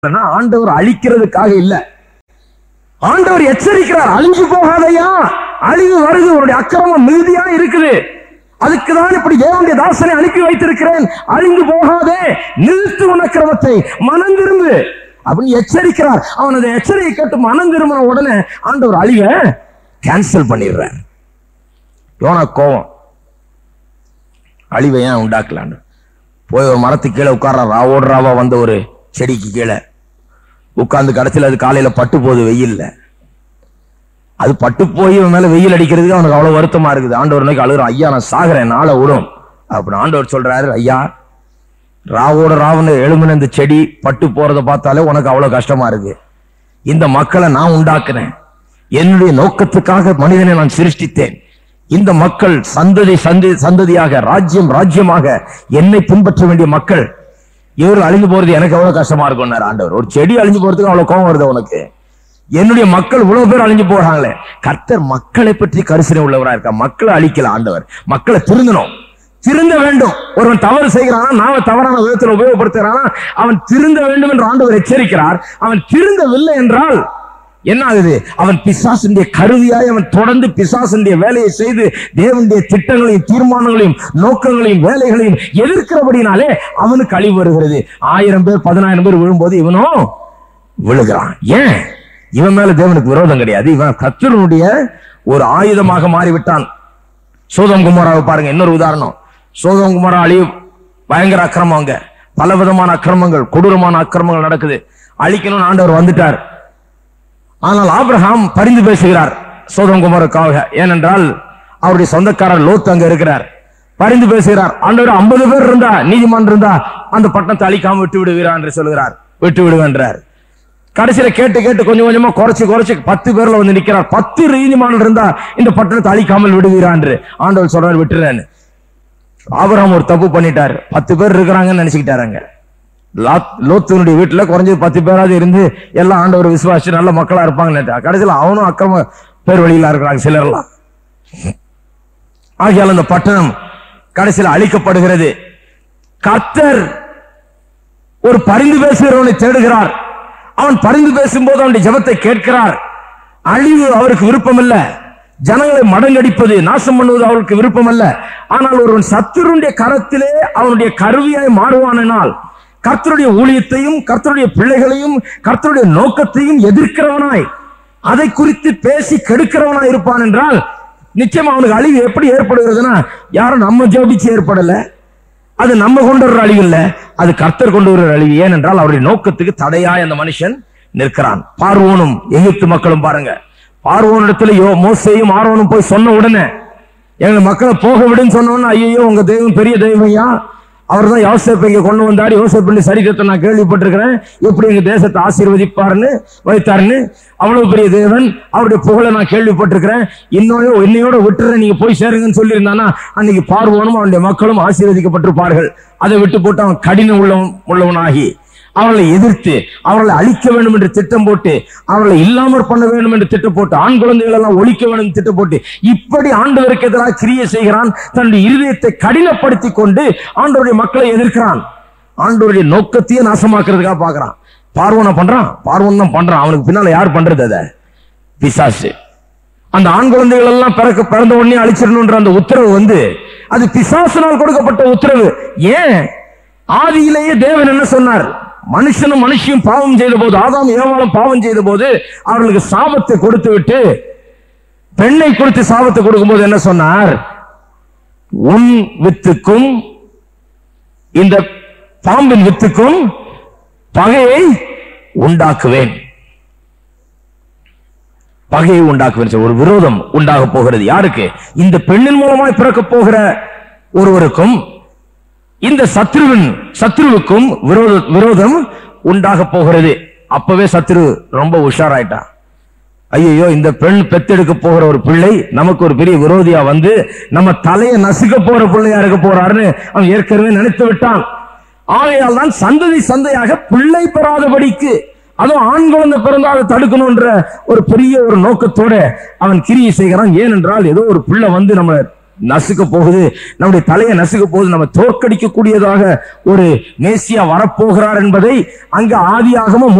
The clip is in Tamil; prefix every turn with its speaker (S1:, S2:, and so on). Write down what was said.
S1: ஆனா, ஆண்டவர் அழிக்கிறதுக்காக இல்ல ஆண்டவர் எச்சரிக்கிறார் அழிஞ்சு போகாதையா அழிவு வருது உன்னுடைய அக்கிரமம் மிகுதியா இருக்குது அதுக்கு தான் இப்படி தேவனுடைய தாசனை அனுப்பி வைத்திருக்கிறேன் அழிந்து போகாதே நிறுத்து உன் அக்கிரமத்தை மனம் திரும்பு அப்படின்னு எச்சரிக்கிறார் அவன் அதை எச்சரிக்கை கேட்டு மனம் திரும்பின உடனே ஆண்டவர் அழிவை கேன்சல் பண்ணிடுறார் யோனா கோவம் அழிவை ஏன் உண்டாக்கலான்னு போய் ஒரு மரத்துக்கு கீழே உட்கார்ற ராவோடு ராவா வந்த ஒரு செடிக்கு கீழே உட்கார்ந்து கடைசியில் அது காலையில பட்டு போகுது வெயில்ல அது பட்டு போய் இவன் மேல வெயில் அடிக்கிறதுக்கு அவனுக்கு அவ்வளவு வருத்தமா இருக்குது ஆண்டவர் இன்னைக்கு அழுகுறான் ஐயா நான் சாகுறேன் நாளை விடும் அப்படின்னு ஆண்டவர் சொல்றாரு ஐயா ராவோட ராவன்னு எழுமின இந்த செடி பட்டு போறதை பார்த்தாலே உனக்கு அவ்வளவு கஷ்டமா இருக்கு இந்த மக்களை நான் உண்டாக்குனேன் என்னுடைய நோக்கத்துக்காக மனிதனை நான் சிருஷ்டித்தேன் இந்த மக்கள் சந்ததி சந்தி சந்ததியாக ராஜ்யம் ராஜ்யமாக என்னை பின்பற்ற வேண்டிய மக்கள் இவர்கள் அழிஞ்சு போறது எனக்கு எவ்வளவு கஷ்டமா இருக்கும்னாரு ஆண்டவர் ஒரு செடி அழிஞ்சு போறதுக்கு அவ்வளவு கோபம் வருது உனக்கு என்னுடைய மக்கள் இவ்வளவு பேர் அழிஞ்சு போறாங்களே கர்த்தர் மக்களை பற்றி கரிசனை உள்ளவரா இருக்கா மக்களை அழிக்கல ஆண்டவர் மக்களை திருந்தணும் திருந்த வேண்டும் ஒருவன் தவறு செய்கிறானா நாம தவறான விதத்தில் உபயோகப்படுத்துகிறானா அவன் திருந்த வேண்டும் என்று ஆண்டவர் எச்சரிக்கிறார் அவன் திருந்தவில்லை என்றால் என்ன ஆகுது அவன் பிசாசுடைய கருவியாய் அவன் தொடர்ந்து பிசாசுடைய வேலையை செய்து தேவனுடைய திட்டங்களையும் தீர்மானங்களையும் நோக்கங்களையும் வேலைகளையும் எதிர்க்கிறபடினாலே அவனுக்கு அழிவு வருகிறது ஆயிரம் பேர் பதினாயிரம் பேர் விழும்போது இவனும் விழுகிறான் ஏன் இவன் மேல தேவனுக்கு விரோதம் கிடையாது இவன் கத்தருடைய ஒரு ஆயுதமாக மாறிவிட்டான் சோதம் குமாராவை பாருங்க இன்னொரு உதாரணம் சோதம் குமாரா அழிவு பயங்கர அக்கிரமம் அங்க பல விதமான அக்கிரமங்கள் கொடூரமான அக்கிரமங்கள் நடக்குது அழிக்கணும்னு ஆண்டவர் வந்துட்டார் ஆனால் ஆபிரகாம் பரிந்து பேசுகிறார் சோதம் குமாருக்காக ஏனென்றால் அவருடைய சொந்தக்காரர் லோத் அங்க இருக்கிறார் பரிந்து பேசுகிறார் ஆண்டவர் ஐம்பது பேர் இருந்தா நீதிமன்றம் இருந்தா அந்த பட்டணத்தை அழிக்காம விட்டு விடுவீரா என்று சொல்கிறார் விட்டு விடுவேன்றார் கடைசியில கேட்டு கேட்டு கொஞ்சம் கொஞ்சமா குறைச்சு குறைச்சு பத்து பேர்ல வந்து நிக்கிறார் பத்து நீதிமன்றம் இருந்தா இந்த பட்டணத்தை அழிக்காமல் விடுவீரா என்று ஆண்டவர் சொல்றாரு விட்டுறேன்னு ஆபராம் ஒரு தப்பு பண்ணிட்டார் பத்து பேர் இருக்கிறாங்கன்னு நினைச்சுக்கிட்டாருங்க லாத்- லோத்துனுடைய வீட்டுல குறைஞ்சது பத்து பேராவது இருந்து எல்லாம் ஆண்டவர் விசுவாசிச்சு நல்ல மக்களா இருப்பாங்கன்னு கடைசியில் அவனும் அக்கிரம பேர் வழியில இருக்கிறாங்க சிலர்லாம் ஆகையால் அந்த பட்டணம் கடைசியில் அழிக்கப்படுகிறது கர்த்தர் ஒரு பரிந்து பேசுகிறவனை தேடுகிறார் அவன் பரிந்து பேசும்போது அவனுடைய ஜெபத்தை கேட்கிறார் அழிவு அவருக்கு விருப்பமல்ல ஜனங்களை மடங்கடிப்பது நாசம் பண்ணுவது அவருக்கு விருப்பமல்ல ஆனால் ஒருவன் சத்துருடைய கரத்திலே அவனுடைய கருவியாய் மாறுவானால் கர்த்தருடைய ஊழியத்தையும் கர்த்தருடைய பிள்ளைகளையும் கர்த்தருடைய நோக்கத்தையும் எதிர்க்கிறவனாய் அதை குறித்து பேசி கெடுக்கிறவனாய் இருப்பான் என்றால் நிச்சயமா அவனுக்கு அழிவு எப்படி ஏற்படுகிறதுனா யாரும் நம்ம ஜோபிச்சு ஏற்படல அது நம்ம கொண்டு வர்ற அழிவு இல்ல அது கர்த்தர் கொண்டு வர்ற அழிவு ஏனென்றால் அவருடைய நோக்கத்துக்கு தடையாய் அந்த மனுஷன் நிற்கிறான் பார்வோனும் எகிப்து மக்களும் பாருங்க பார்வோனிடத்துல யோ மோசையும் ஆரோனும் போய் சொன்ன உடனே எங்களை மக்களை போக விடுன்னு சொன்ன உடனே ஐயோ உங்க தெய்வம் பெரிய தெய்வம்யா அவர் தான் யோசேப்பை இங்க கொண்டு வந்தார் யோசேப்பின் சரித்திரத்தை நான் கேள்விப்பட்டிருக்கிறேன் எப்படி எங்க தேசத்தை ஆசீர்வதிப்பாருன்னு வைத்தாருன்னு அவ்வளவு பெரிய தேவன் அவருடைய புகழை நான் கேள்விப்பட்டிருக்கிறேன் இன்னொரு என்னையோட விட்டுறேன் நீங்க போய் சேருங்கன்னு சொல்லியிருந்தானா அன்னைக்கு பார்வோனும் அவனுடைய மக்களும் ஆசீர்வதிக்கப்பட்டிருப்பார்கள் அதை விட்டு போட்டு அவன் கடின உள்ளவன் உள்ளவனாகி அவர்களை எதிர்த்து அவர்களை அழிக்க வேண்டும் என்று திட்டம் போட்டு அவர்களை இல்லாமற் பண்ண வேண்டும் என்று திட்டம் போட்டு ஆண் குழந்தைகள் எல்லாம் ஒழிக்க வேண்டும் என்று திட்டம் போட்டு இப்படி ஆண்டவருக்கு எதிராக கிரியை செய்கிறான் தன்னுடைய இருதயத்தை கடினப்படுத்தி கொண்டு ஆண்டவருடைய மக்களை எதிர்க்கிறான் ஆண்டவருடைய நோக்கத்தையே நாசமாக்குறதுக்காக பார்க்கறான் பார்வனை பண்றான் பார்வன் தான் பண்றான் அவனுக்கு பின்னால யார் பண்றது அதை பிசாசு அந்த ஆண் குழந்தைகள் எல்லாம் பிறக்க பிறந்த உடனே அழிச்சிடணுன்ற அந்த உத்தரவு வந்து அது பிசாசினால் கொடுக்கப்பட்ட உத்தரவு ஏன் ஆதியிலேயே தேவன் என்ன சொன்னார் மனுஷனும் மனுஷியும் பாவம் செய்த போது ஆதாம் ஏவாளும் பாவம் செய்த போது அவர்களுக்கு சாபத்தை கொடுத்து விட்டு பெண்ணை கொடுத்து சாபத்தை கொடுக்கும்போது என்ன சொன்னார் உன் வித்துக்கும் இந்த பாம்பின் வித்துக்கும் பகையை உண்டாக்குவேன் பகையை உண்டாக்குவேன் சொல்லி ஒரு விரோதம் உண்டாக போகிறது யாருக்கு இந்த பெண்ணின் மூலமாய் பிறக்க போகிற ஒருவருக்கும் இந்த சத்ருவின் சத்ருவுக்கும் விரோத விரோதம் உண்டாக போகிறது அப்பவே சத்ரு ரொம்ப உஷாராயிட்டான் ஐயோ இந்த பெண் பெத்தெடுக்க போகிற ஒரு பிள்ளை நமக்கு ஒரு பெரிய விரோதியா வந்து நம்ம தலையை நசுக்க போற பிள்ளையா இருக்க போறாருன்னு அவன் ஏற்கனவே நினைத்து விட்டான் ஆகையால் தான் சந்ததி சந்தையாக பிள்ளை பெறாதபடிக்கு அதுவும் ஆண் குழந்தை பிறந்தா அதை தடுக்கணும்ன்ற ஒரு பெரிய ஒரு நோக்கத்தோட அவன் கிரியை செய்கிறான் ஏனென்றால் ஏதோ ஒரு பிள்ளை வந்து நம்ம நசுக்க போகுது நம்முடைய தலையை நசுக்க போகுது நம்ம தோற்கடிக்க கூடியதாக ஒரு மேசியா வரப்போகிறார் என்பதை அங்க ஆதியாகமம்